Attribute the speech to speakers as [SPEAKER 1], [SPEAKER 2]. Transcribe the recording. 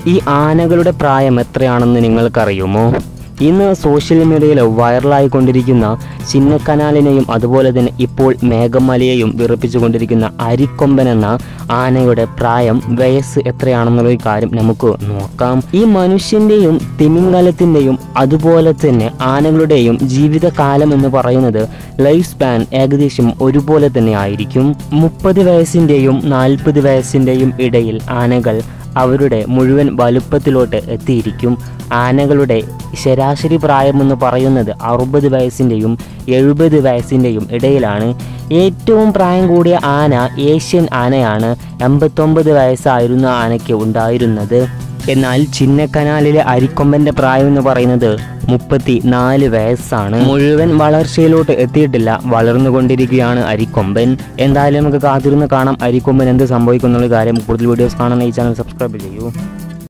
[SPEAKER 1] ഈ ആനകളുടെ പ്രായം എത്രയാണെന്ന് നിങ്ങൾക്കറിയുമോ ഇന്ന് സോഷ്യൽ മീഡിയയിൽ വൈറലായിക്കൊണ്ടിരിക്കുന്ന ചിന്നക്കനാലിനെയും അതുപോലെ തന്നെ ഇപ്പോൾ മേഘമലയെയും വിറപ്പിച്ചുകൊണ്ടിരിക്കുന്ന അരിക്കൊമ്പൻ എന്ന ആനയുടെ പ്രായം വയസ്സ് എത്രയാണെന്നുള്ള ഒരു കാര്യം നമുക്ക് നോക്കാം ഈ മനുഷ്യന്റെയും തിമിംഗലത്തിന്റെയും അതുപോലെ തന്നെ ആനകളുടെയും ജീവിതകാലം എന്ന് പറയുന്നത് ലൈഫ് സ്പാൻ ഏകദേശം ഒരുപോലെ തന്നെ ആയിരിക്കും മുപ്പത് വയസ്സിന്റെയും നാൽപ്പത് വയസ്സിന്റെയും ഇടയിൽ ആനകൾ അവരുടെ മുഴുവൻ വലുപ്പത്തിലോട്ട് എത്തിയിരിക്കും ആനകളുടെ ശരാശരി പ്രായമെന്ന് പറയുന്നത് അറുപത് വയസ്സിൻ്റെയും എഴുപത് വയസ്സിൻ്റെയും ഇടയിലാണ് ഏറ്റവും പ്രായം കൂടിയ ആന ഏഷ്യൻ ആനയാണ് എൺപത്തൊമ്പത് വയസ്സായിരുന്നു ആനയ്ക്ക് ഉണ്ടായിരുന്നത് എന്നാൽ ചിന്നക്കനാലിലെ അരിക്കൊമ്പന്റെ പ്രായം എന്ന് പറയുന്നത് മുപ്പത്തി നാല് വയസ്സാണ് മുഴുവൻ വളർച്ചയിലോട്ട് എത്തിയിട്ടില്ല വളർന്നുകൊണ്ടിരിക്കുകയാണ് അരിക്കൊമ്പൻ എന്തായാലും നമുക്ക് കാത്തിരുന്ന് കാണാം അരിക്കൊമ്പൻ എന്ത് സംഭവിക്കുന്നുള്ള കാര്യം കൂടുതൽ വീഡിയോസ് കാണാൻ ഈ ചാനൽ സബ്സ്ക്രൈബ് ചെയ്യൂ